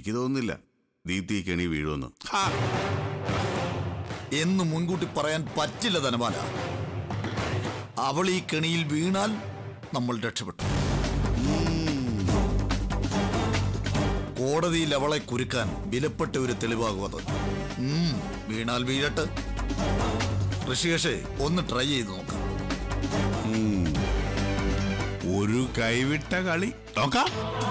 എനിക്ക് തോന്നുന്നില്ല ദീപ്തി ഈ കെണി വീഴുമെന്ന് ഹാ. എന്ന് മുൻകൂട്ടി പറയാൻ പറ്റില്ല ധനപാല അവൾ ഈ കെണിയിൽ വീണാൽ നമ്മൾ രക്ഷപ്പെട്ടു കോടതിയിൽ അവളെ കുരുക്കാൻ വിലപ്പെട്ട ഒരു തെളിവാകും അത് ഉം, വീണാൽ വീഴട്ടെ ഋഷികേഷേ ഒന്ന് ട്രൈ ചെയ്ത് നോക്കാം ഒരു കൈവിട്ട കളി നോക്കാം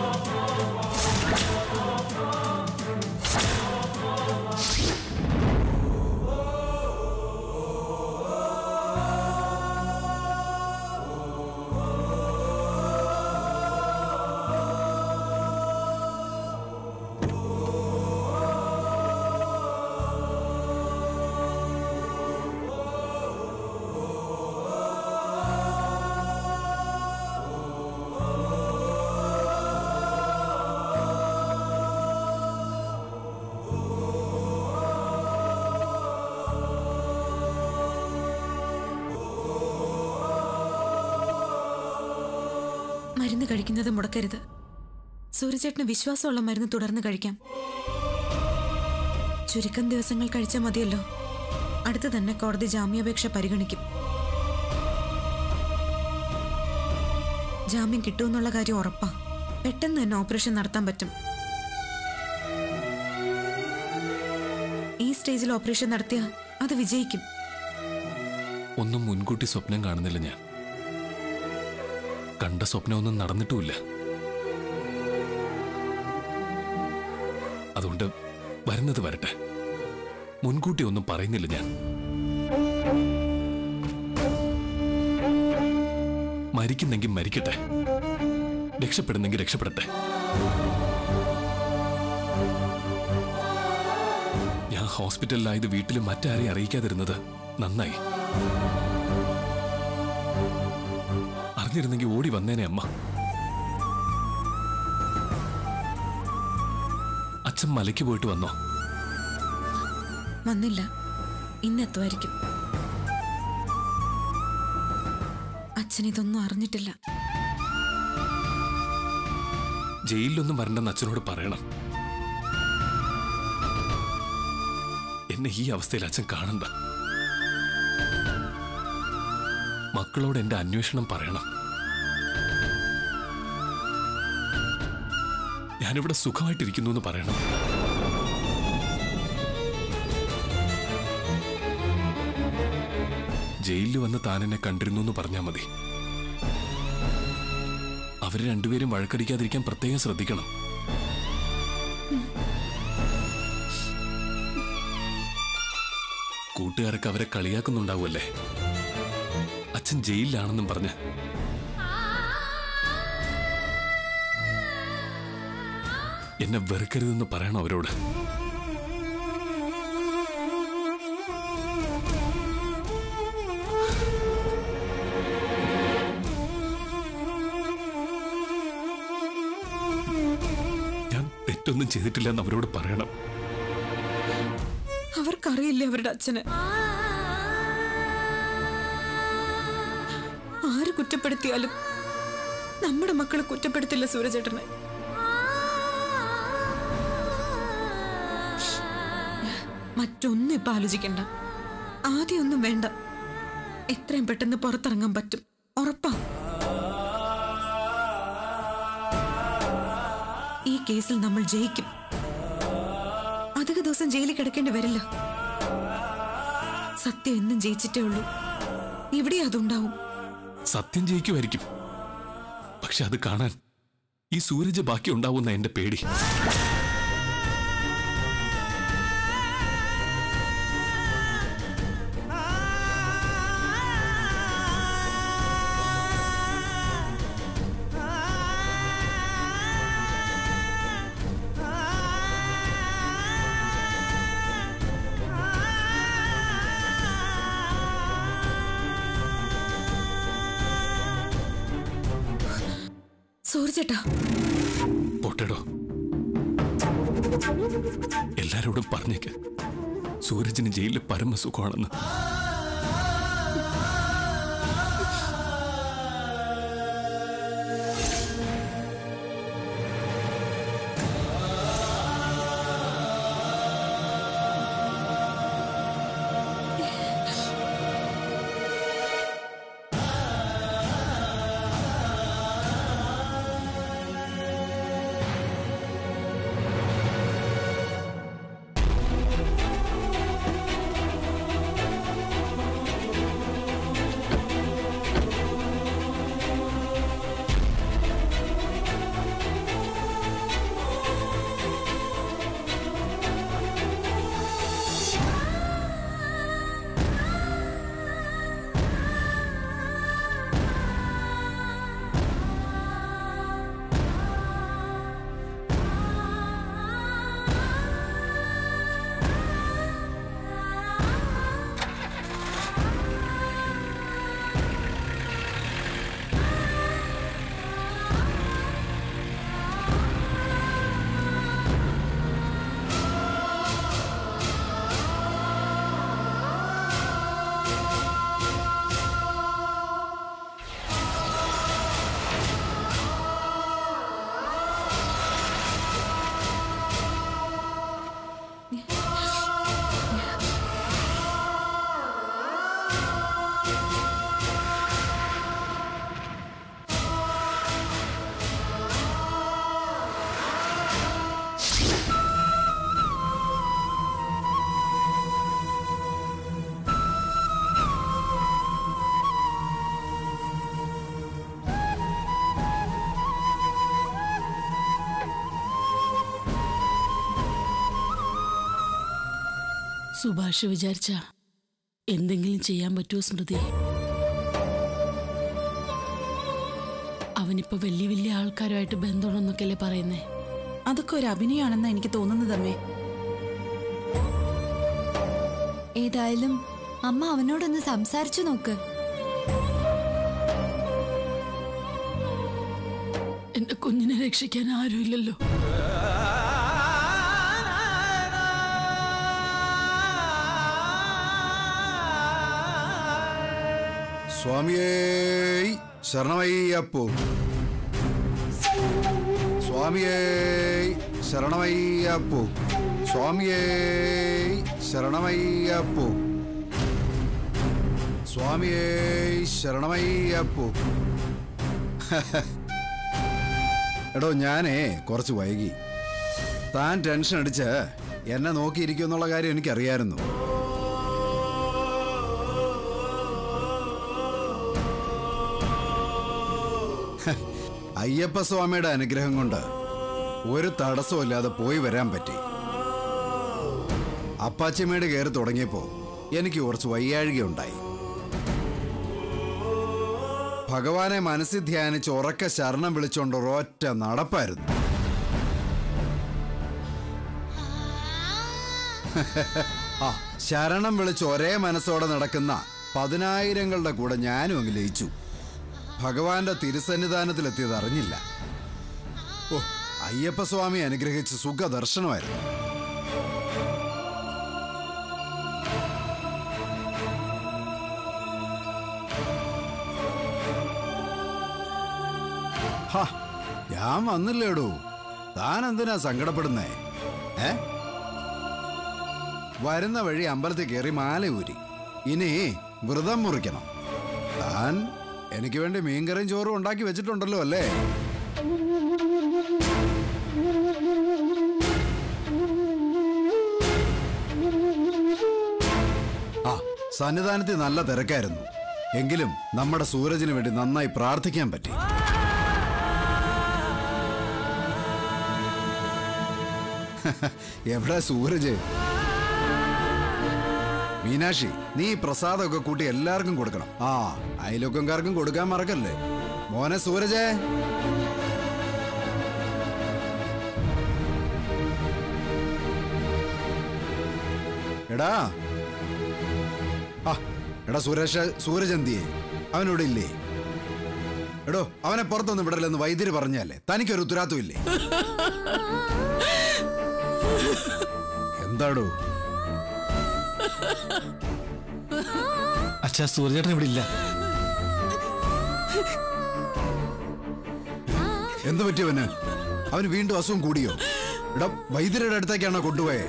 മരുന്ന് കഴിക്കുന്നത് മുടക്കരുത് സൂര്യചേട്ടന് വിശ്വാസമുള്ള മരുന്ന് തുടർന്ന് കഴിക്കാം ചുരുക്കം ദിവസങ്ങൾ കഴിച്ചാൽ മതിയല്ലോ അടുത്ത് തന്നെ കോടതി ജാമ്യാപേക്ഷ പരിഗണിക്കും ജാമ്യം കിട്ടുമെന്നുള്ള കാര്യം ഉറപ്പാ പെട്ടെന്ന് തന്നെ ഓപ്പറേഷൻ നടത്താൻ പറ്റും ഈ സ്റ്റേജിൽ ഓപ്പറേഷൻ നടത്തിയ അത് വിജയിക്കും ഒന്നും മുൻകൂട്ടി സ്വപ്നം കാണുന്നില്ല ഞാൻ കണ്ട സ്വപ്നമൊന്നും നടന്നിട്ടുമില്ല അതുകൊണ്ട് വരുന്നത് വരട്ടെ മുൻകൂട്ടി ഒന്നും പറയുന്നില്ല ഞാൻ മരിക്കുന്നെങ്കിൽ മരിക്കട്ടെ രക്ഷപ്പെടുന്നെങ്കിൽ രക്ഷപ്പെടട്ടെ ഞാൻ ഹോസ്പിറ്റലിലായത് വീട്ടിൽ മറ്റാരെയും അറിയിക്കാതിരുന്നത് നന്നായി അറിഞ്ഞിരുന്നെങ്കിൽ ഓടി വന്നേനെ അമ്മ അച്ഛൻ മലയ്ക്ക് പോയിട്ട് വന്നോ വന്നില്ല ഇന്നെത്തുമായിരിക്കും അച്ഛൻ ഇതൊന്നും അറിഞ്ഞിട്ടില്ല ജയിലിലൊന്നും വരണ്ടെന്ന് അച്ഛനോട് പറയണം എന്നെ ഈ അവസ്ഥയിൽ അച്ഛൻ കാണണ്ട മക്കളോട് എന്റെ അന്വേഷണം പറയണം ഞാനിവിടെ സുഖമായിട്ടിരിക്കുന്നു എന്ന് പറയണം ജയിലിൽ വന്ന് താൻ എന്നെ കണ്ടിരുന്നു എന്ന് പറഞ്ഞാൽ മതി അവര് രണ്ടുപേരും വഴക്കടിക്കാതിരിക്കാൻ പ്രത്യേകം ശ്രദ്ധിക്കണം കൂട്ടുകാരൊക്കെ അവരെ കളിയാക്കുന്നുണ്ടാവുമല്ലേ അച്ഛൻ ജയിലിലാണെന്നും പറഞ്ഞ് എന്നെ വെറുക്കരുതെന്ന് പറയണം അവരോട് ഞാൻ തെറ്റൊന്നും ചെയ്തിട്ടില്ലെന്ന് അവരോട് പറയണം അവർക്കറിയില്ല അവരുടെ അച്ഛന് ആര് കുറ്റപ്പെടുത്തിയാലും നമ്മുടെ മക്കളെ കുറ്റപ്പെടുത്തില്ല സൂരജേട്ടനെ മറ്റൊന്നും ഇപ്പൊ ആലോചിക്കണ്ട ആദ്യമൊന്നും വേണ്ട എത്രയും പെട്ടെന്ന് പുറത്തിറങ്ങാൻ പറ്റും ഉറപ്പാ ഈ കേസിൽ നമ്മൾ ജയിക്കും അധിക ദിവസം ജയിലിൽ കിടക്കേണ്ടി വരില്ല സത്യം എന്നും ജയിച്ചിട്ടേ ഉള്ളൂ ഇവിടെ അതുണ്ടാവും സത്യം ജയിക്കുമായിരിക്കും പക്ഷെ അത് കാണാൻ ഈ സൂരജ് ബാക്കി ഉണ്ടാവുന്ന എന്റെ പേടി സൂരജേട്ടാ പോട്ടേടോ എല്ലാരോടും പറഞ്ഞേക്ക് സൂരജിന് ജയിലിൽ പരമസുഖമാണെന്ന് സുഭാഷ് വിചാരിച്ച എന്തെങ്കിലും ചെയ്യാൻ പറ്റുമോ സ്മൃതി അവനിപ്പോ വലിയ വലിയ ആൾക്കാരുമായിട്ട് ബന്ധമുണ്ടെന്നൊക്കെയല്ലേ പറയുന്നേ അതൊക്കെ ഒരു അഭിനയമാണെന്ന് എനിക്ക് തോന്നുന്നത് അമ്മേ ഏതായാലും അമ്മ അവനോടൊന്ന് സംസാരിച്ചു നോക്ക് എന്റെ കുഞ്ഞിനെ രക്ഷിക്കാൻ ആരുമില്ലല്ലോ സ്വാമിയേ ശരണമയ്യപ്പോ സ്വാമിയേ ശരണമയ്യപ്പോ സ്വാമിയേ ശരണമയ്യപ്പോ സ്വാമിയേ ശരണമയ്യപ്പോ എടോ ഞാനേ കുറച്ച് വൈകി താൻ ടെൻഷൻ അടിച്ച് എന്നെ നോക്കിയിരിക്കും എന്നുള്ള കാര്യം എനിക്കറിയായിരുന്നു അയ്യപ്പസ്വാമിയുടെ അനുഗ്രഹം കൊണ്ട് ഒരു തടസ്സമില്ലാതെ പോയി വരാൻ പറ്റി അപ്പാച്ചിമേട് കയറി തുടങ്ങിയപ്പോ എനിക്ക് കുറച്ച് വയ്യാഴികയുണ്ടായി ഭഗവാനെ മനസ്സിൽ ധ്യാനിച്ച് ഉറക്ക ശരണം വിളിച്ചോണ്ട് ഒരൊറ്റ നടപ്പായിരുന്നു ആ ശരണം വിളിച്ച് ഒരേ മനസ്സോടെ നടക്കുന്ന പതിനായിരങ്ങളുടെ കൂടെ ഞാനും അങ്ങ് ലയിച്ചു ഭഗവാന്റെ തിരുസന്നിധാനത്തിലെത്തിയത് അറിഞ്ഞില്ല ഓ അയ്യപ്പസ്വാമി അനുഗ്രഹിച്ച് സുഖദർശനമായിരുന്നു ഹാ, ഞാൻ വന്നില്ലേടൂ താൻ എന്തിനാ സങ്കടപ്പെടുന്നേ ഏ വരുന്ന വഴി അമ്പലത്തിൽ കയറി മാല ഊരി ഇനി വ്രതം മുറിക്കണം താൻ എനിക്ക് വേണ്ടി മീൻകറിയും ചോറും ഉണ്ടാക്കി വെച്ചിട്ടുണ്ടല്ലോ അല്ലേ ആ സന്നിധാനത്തിൽ നല്ല തിരക്കായിരുന്നു എങ്കിലും നമ്മുടെ സൂരജിന് വേണ്ടി നന്നായി പ്രാർത്ഥിക്കാൻ പറ്റി എവിടെ സൂരജ് മീനാക്ഷി നീ ഈ പ്രസാദമൊക്കെ കൂട്ടി എല്ലാവർക്കും കൊടുക്കണം ആ അയലോക്കംകാർക്കും കൊടുക്കാൻ മറക്കല്ലേ മോനെ സൂരജേ എടാ ആ എടാ സുരേഷ് സൂരജ് എന്തിയേ അവനിവിടെ ഇല്ലേ എടോ അവനെ പുറത്തൊന്നും വിടലെന്ന് വൈദ്യര് പറഞ്ഞല്ലേ തനിക്കൊരു ഉത്തരാത്വം ഇല്ലേ എന്താടോ അച്ഛാ സൂര്യചേട്ടൻ ഇവിടെ ഇല്ല എന്ത് പറ്റിയവന് അവന് വീണ്ടും അസുഖം കൂടിയോ എടാ വൈദ്യരുടെ അടുത്തേക്കാണോ കൊണ്ടുപോയേ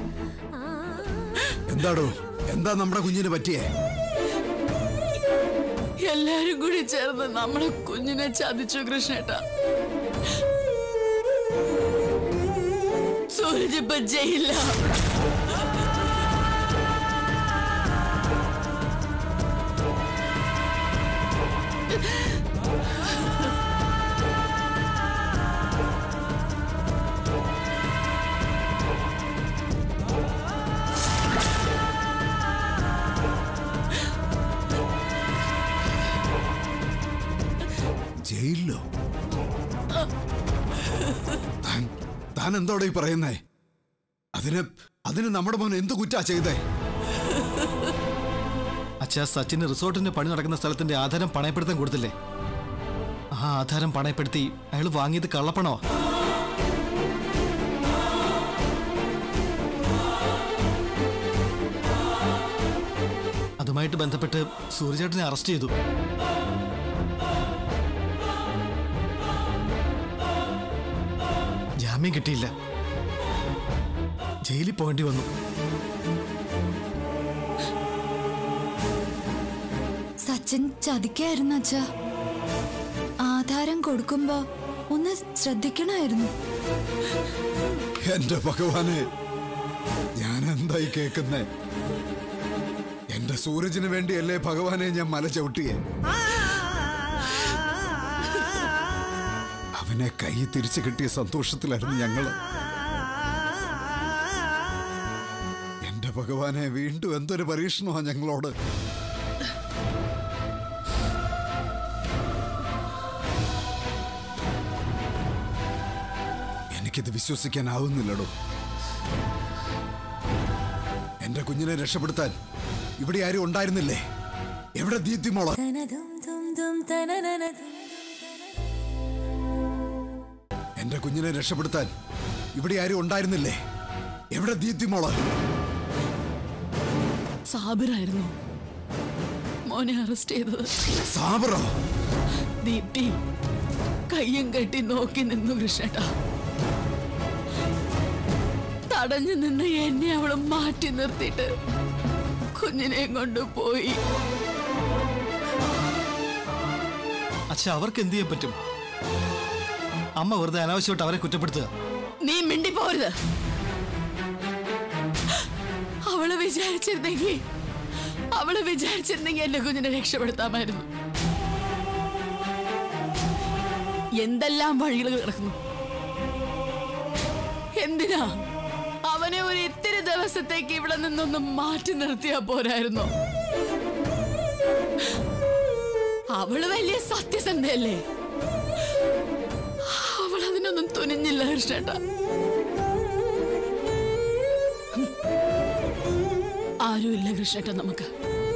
എന്താടോ എന്താ നമ്മുടെ കുഞ്ഞിന് പറ്റിയേ എല്ലാരും കൂടി ചേർന്ന് നമ്മളെ കുഞ്ഞിനെ ചതിച്ചു കൃഷ്ണേട്ട സൂരജ് ഇപ്പൊ ജയില ജയിലിലോ താൻ താൻ എന്തോടെ ഈ പറയുന്നേ അതിന് അതിന് നമ്മുടെ മോൻ എന്ത് കുറ്റാ ചെയ്തേ അച്ഛാ സച്ചിന് റിസോർട്ടിന്റെ പണി നടക്കുന്ന സ്ഥലത്തിന്റെ ആധാരം പണയപ്പെടുത്താൻ കൊടുത്തില്ലേ ആ ആധാരം പണയപ്പെടുത്തി അയാൾ വാങ്ങിയത് കള്ളപ്പണോ അതുമായിട്ട് ബന്ധപ്പെട്ട് സൂര്യചേട്ടനെ അറസ്റ്റ് ചെയ്തു ജാമ്യം കിട്ടിയില്ല ജയിലിൽ പോകേണ്ടി വന്നു സച്ചിൻ ചതിക്കായിരുന്നു അച്ഛാ ആധാരം കൊടുക്കുമ്പോ ഒന്ന് ശ്രദ്ധിക്കണമായിരുന്നു എന്റെ ഭഗവാനെ ഞാൻ എന്തായി കേൾക്കുന്നേ എന്റെ സൂരജിന് വേണ്ടിയല്ലേ ഭഗവാനെ ഞാൻ മല ചവിട്ടിയേ അവനെ കൈ തിരിച്ചു കിട്ടിയ സന്തോഷത്തിലായിരുന്നു ഞങ്ങള് എന്റെ ഭഗവാനെ വീണ്ടും എന്തൊരു പരീക്ഷണമാണ് ഞങ്ങളോട് എനിക്കിത് വിശ്വസിക്കാനാവുന്നില്ലടോ എന്റെ കുഞ്ഞിനെ രക്ഷപ്പെടുത്താൻ ഇവിടെ ആരും ഉണ്ടായിരുന്നില്ലേ എവിടെ ദീപ്തി മോള് എന്റെ കുഞ്ഞിനെ രക്ഷപ്പെടുത്താൻ ഇവിടെ ആരും ഉണ്ടായിരുന്നില്ലേ എവിടെ ദീപ്തി മോള് സാബിറായിരുന്നു മോനെ അറസ്റ്റ് ചെയ്തത് സാബറോ ദീപ്തി കയ്യും കെട്ടി നോക്കി നിന്നു കൃഷ്ണേട്ടാ തടഞ്ഞു നിന്ന് എന്നെ അവള് മാറ്റി നിർത്തിയിട്ട് കുഞ്ഞിനെ കൊണ്ടുപോയി അച്ഛ അവർക്ക് എന്ത് ചെയ്യാൻ പറ്റും അമ്മ വെറുതെ അനാവശ്യമായിട്ട് അവരെ കുറ്റപ്പെടുത്തുക നീ മിണ്ടിപ്പോരുത് അവള് വിചാരിച്ചിരുന്നെങ്കിൽ അവള് വിചാരിച്ചിരുന്നെങ്കിൽ എന്റെ കുഞ്ഞിനെ രക്ഷപ്പെടുത്താമായിരുന്നു എന്തെല്ലാം വഴികൾ കിടക്കുന്നു എന്തിനാ അവനെ ഒരു ഇത്തിരി ദിവസത്തേക്ക് ഇവിടെ നിന്നൊന്ന് മാറ്റി നിർത്തിയാ പോരായിരുന്നോ അവള് വലിയ സത്യസന്ധയല്ലേ അവൾ അതിനൊന്നും തുനിഞ്ഞില്ല കൃഷ്ണേട്ടാ ആരുമില്ല കൃഷ്ണേട്ട നമുക്ക്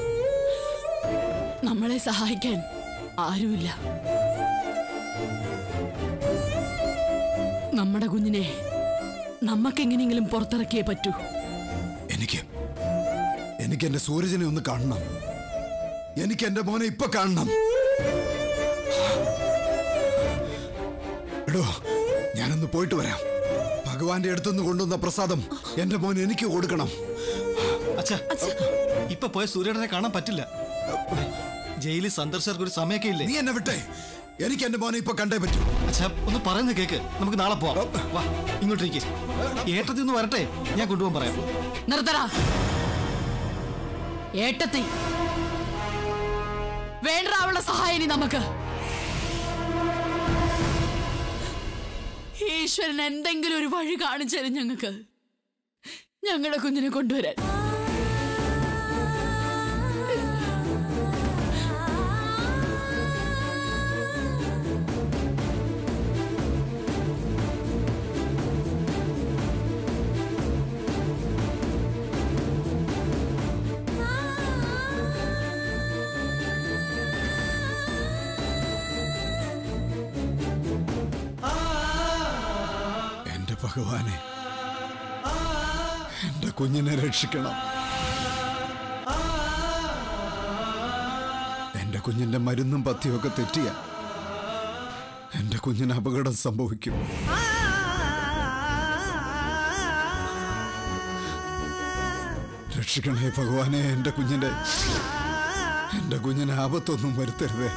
നമ്മളെ സഹായിക്കാൻ ആരുമില്ല നമ്മുടെ കുഞ്ഞിനെ നമുക്കെങ്ങനെയെങ്കിലും പുറത്തിറക്കിയേ പറ്റൂ എനിക്ക് എനിക്ക് എന്റെ സൂരജനെ ഒന്ന് കാണണം എനിക്ക് എന്റെ മോനെ ഇപ്പൊ കാണണം എടോ ഞാനൊന്ന് പോയിട്ട് വരാം ഭഗവാന്റെ അടുത്തുനിന്ന് കൊണ്ടുവന്ന പ്രസാദം എന്റെ മോൻ എനിക്ക് കൊടുക്കണം അച്ഛ ഇപ്പൊ പോയ സൂര്യനെ കാണാൻ പറ്റില്ല ജയിലിൽ സന്ദർശകർക്ക് ഒരു സമയമൊക്കെ ഇല്ലേ നീ എന്നെ വിട്ടേ എനിക്ക് എന്റെ മോനെ ഇപ്പൊ കണ്ടേ പറ്റൂ അച്ഛ ഒന്ന് പറയുന്ന കേക്ക് നമുക്ക് നാളെ പോവാം വാ ഇങ്ങോട്ടേക്ക് ഏട്ടത്തിൽ ഒന്ന് വരട്ടെ ഞാൻ കൊണ്ടുപോകാൻ പറയാം നിർത്തടാ ഏട്ടത്തി വേണ്ട അവളുടെ സഹായം ഇനി നമുക്ക് ഈശ്വരൻ എന്തെങ്കിലും ഒരു വഴി കാണിച്ചു തരും ഞങ്ങൾക്ക് ഞങ്ങളുടെ കുഞ്ഞിനെ കൊണ്ടുവരാൻ എന്റെ ഭഗവാനെ എന്റെ കുഞ്ഞിനെ രക്ഷിക്കണം എന്റെ കുഞ്ഞിന്റെ മരുന്നും പഥ്യമൊക്കെ തെറ്റിയ എന്റെ കുഞ്ഞിന് അപകടം സംഭവിക്കും രക്ഷിക്കണേ ഭഗവാനെ എന്റെ കുഞ്ഞിന്റെ എന്റെ കുഞ്ഞിന് ആപത്തൊന്നും വരുത്തരുതേ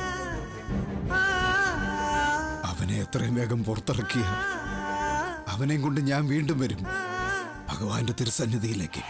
അവനെ എത്രയും വേഗം പുറത്തിറക്കിയ അവനെയും കൊണ്ട് ഞാൻ വീണ്ടും വരും ഭഗവാന്റെ തിരുസന്നിധിയിലേക്ക്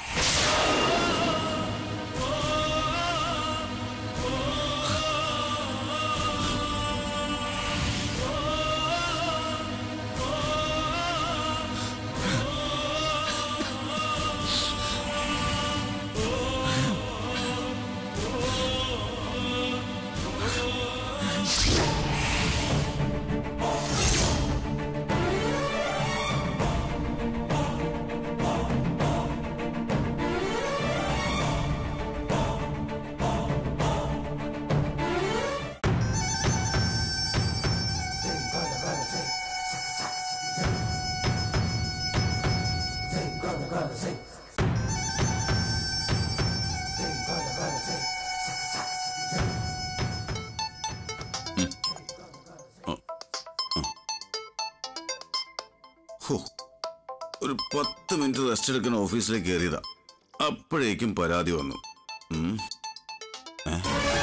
ഹോ, ഒരു പത്ത് മിനിറ്റ് റെസ്റ്റ് എടുക്കുന്ന ഓഫീസിലേക്ക് കയറിയതാ അപ്പോഴേക്കും പരാതി വന്നു ഉം. ഏ?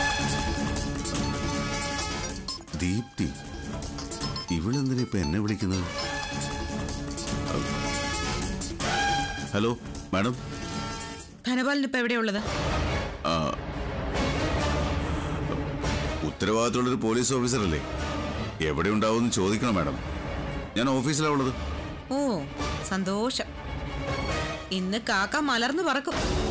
ദീപ്തി ഇവളെന്തിനാ ഇപ്പൊ എന്നെ വിളിക്കുന്നത് ഹലോ മാഡം ധനപാലൻ ഇപ്പൊ എവിടെയുള്ളത് ഉത്തരവാദിത്തമുള്ളൊരു പോലീസ് ഓഫീസറല്ലേ എവിടെ ഉണ്ടാവും ചോദിക്കണം മാഡം ഞാൻ ഓഫീസിലാ ഉള്ളത് ഓ സന്തോഷം ഇന്ന് കാക്ക മലർന്നു പറക്കും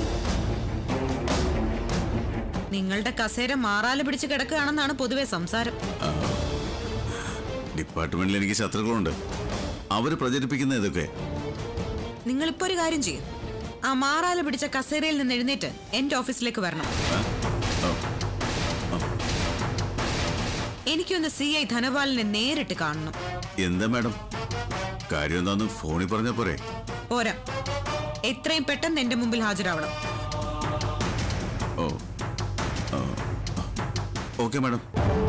നിങ്ങളുടെ കസേര മാറാല പിടിച്ച് കിടക്കുകയാണെന്നാണ് പൊതുവെ സംസാരം ഡിപ്പാർട്ട്മെന്റിൽ എനിക്ക് ശത്രുക്കളുണ്ട് അവര് പ്രചരിപ്പിക്കുന്ന ഇതൊക്കെ നിങ്ങളിപ്പോ ഒരു കാര്യം ചെയ്യും ആ മാറാല പിടിച്ച കസേരയിൽ നിന്ന് എഴുന്നേറ്റ് എന്റെ ഓഫീസിലേക്ക് വരണം എനിക്കൊന്ന് സി ഐ ധനപാലിനെ നേരിട്ട് കാണണം എന്താ മാഡം കാര്യം എന്താന്ന് ഫോണിൽ പറഞ്ഞ പോരെ പോരാ എത്രയും പെട്ടെന്ന് എന്റെ മുമ്പിൽ ഹാജരാവണം ഓ ആ. ഓക്കെ മാഡം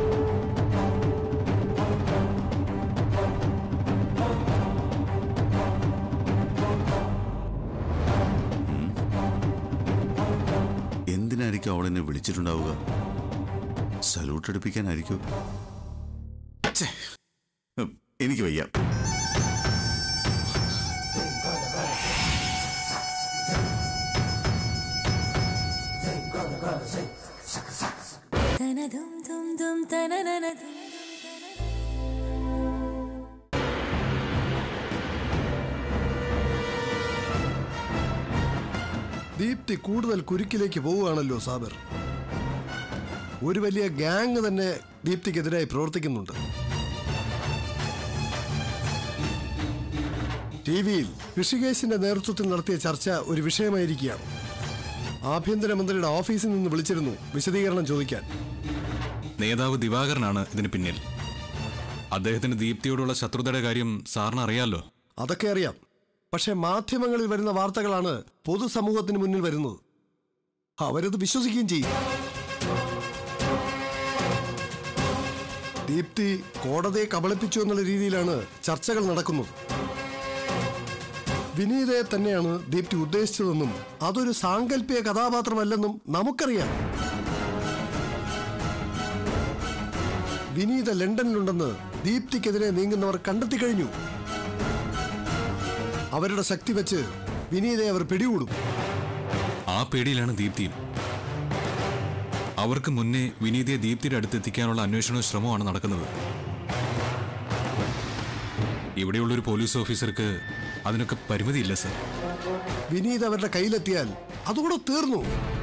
ഉം. എന്തിനായിരിക്കും അവൾ എന്നെ വിളിച്ചിട്ടുണ്ടാവുക സല്യൂട്ട് എടുപ്പിക്കാനായിരിക്കും ഛെ, ഉം, എനിക്ക് വയ്യ ദീപ്തി കൂടുതൽ കുരുക്കിലേക്ക് പോവുകയാണല്ലോ സാബിർ ഒരു വലിയ ഗ്യാങ് തന്നെ ദീപ്തിക്കെതിരായി പ്രവർത്തിക്കുന്നുണ്ട് ടി വിയിൽ ഋഷികേശിന്റെ നേതൃത്വത്തിൽ നടത്തിയ ചർച്ച ഒരു വിഷയമായിരിക്കുകയാണ് ആഭ്യന്തരമന്ത്രിയുടെ ഓഫീസിൽ നിന്ന് വിളിച്ചിരുന്നു വിശദീകരണം ചോദിക്കാൻ നേതാവ് ദിവാകരനാണ് ഇതിന് പിന്നിൽ അദ്ദേഹത്തിന് ദീപ്തിയോടുള്ള ശത്രുതയുടെ കാര്യം സാറിന് അറിയാലോ അതൊക്കെ അറിയാം പക്ഷേ മാധ്യമങ്ങളിൽ വരുന്ന വാർത്തകളാണ് പൊതുസമൂഹത്തിന് മുന്നിൽ വരുന്നത് അവരത് വിശ്വസിക്കുകയും ചെയ്യും ദീപ്തി കോടതിയെ കബളിപ്പിച്ചു എന്നുള്ള രീതിയിലാണ് ചർച്ചകൾ നടക്കുന്നത് വിനീതയെ തന്നെയാണ് ദീപ്തി ഉദ്ദേശിച്ചതെന്നും അതൊരു സാങ്കല്പിക കഥാപാത്രമല്ലെന്നും നമുക്കറിയാം വിനീത ലണ്ടനിലുണ്ടെന്ന് ദീപ്തിക്കെതിരെ നീങ്ങുന്നവർ കണ്ടെത്തി കഴിഞ്ഞു അവരുടെ ശക്തി വെച്ച് വിനീതയെ അവർ പിടികൂടും ആ പേടിയിലാണ് ദീപ്തിയും അവർക്ക് മുന്നേ വിനീതയെ ദീപ്തിയുടെ അടുത്ത് എത്തിക്കാനുള്ള അന്വേഷണവും ശ്രമമാണ് നടക്കുന്നത് ഇവിടെയുള്ളൊരു പോലീസ് ഓഫീസർക്ക് അതിനൊക്കെ പരിമിതിയില്ല സർ വിനീത് അവരുടെ കയ്യിലെത്തിയാൽ അതുകൂടെ തീർന്നു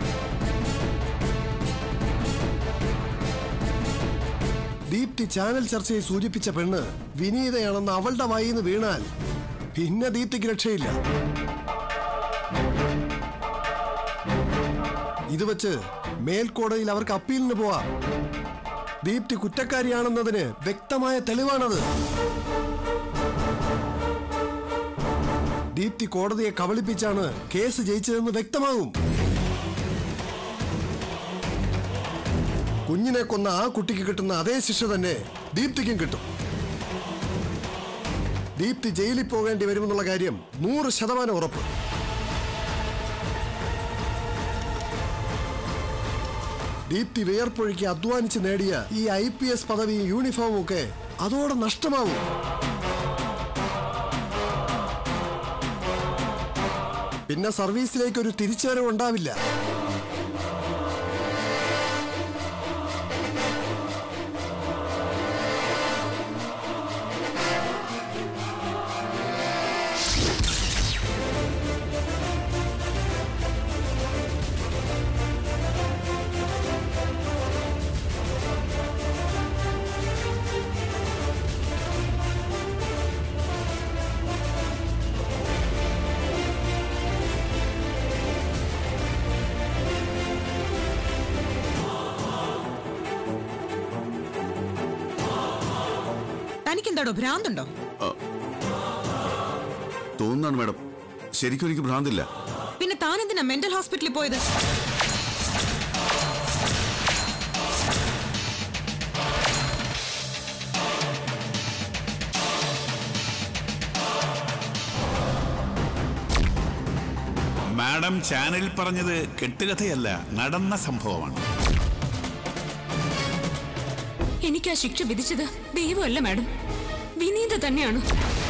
ദീപ്തി ചാനൽ ചർച്ചയിൽ സൂചിപ്പിച്ച പെണ്ണ് വിനീതയാണെന്ന് അവളുടെ വായിൽ നിന്ന് വീണാൽ പിന്നെ ദീപ്തിക്ക് രക്ഷയില്ല ഇത് വെച്ച് മേൽക്കോടതിയിൽ അവർക്ക് അപ്പീലിന് പോവാം ദീപ്തി കുറ്റക്കാരിയാണെന്നതിന് വ്യക്തമായ തെളിവാണത് ദീപ്തി കോടതിയെ കബളിപ്പിച്ചാണ് കേസ് ജയിച്ചതെന്ന് വ്യക്തമാകും കുഞ്ഞിനെ കൊന്ന ആ കുട്ടിക്ക് കിട്ടുന്ന അതേ ശിക്ഷ തന്നെ ദീപ്തിക്കും കിട്ടും ദീപ്തി ജയിലിൽ പോകേണ്ടി വരുമെന്നുള്ള കാര്യം നൂറ് ശതമാനം ഉറപ്പ് ദീപ്തി വിയർപ്പൊഴുക്കി അധ്വാനിച്ച് നേടിയ ഈ ഐ പി എസ് പദവിയും യൂണിഫോമും ഒക്കെ അതോടെ നഷ്ടമാവും പിന്നെ സർവീസിലേക്ക് ഒരു തിരിച്ചുവരവ് ഉണ്ടാവില്ല തനിക്കെന്താടോ ഭ്രാന്തുണ്ടോ തോന്നുന്നാണ് മാഡം ശരിക്കും എനിക്ക് ഭ്രാന്തില്ല പിന്നെ താൻ എന്തിനാ മെന്റൽ ഹോസ്പിറ്റലിൽ പോയത് മാഡം ചാനലിൽ പറഞ്ഞത് കെട്ടുകഥയല്ല നടന്ന സംഭവമാണ് എനിക്ക് ആ ശിക്ഷ വിധിച്ചത് ദൈവമല്ല മാഡം വിനീത തന്നെയാണ്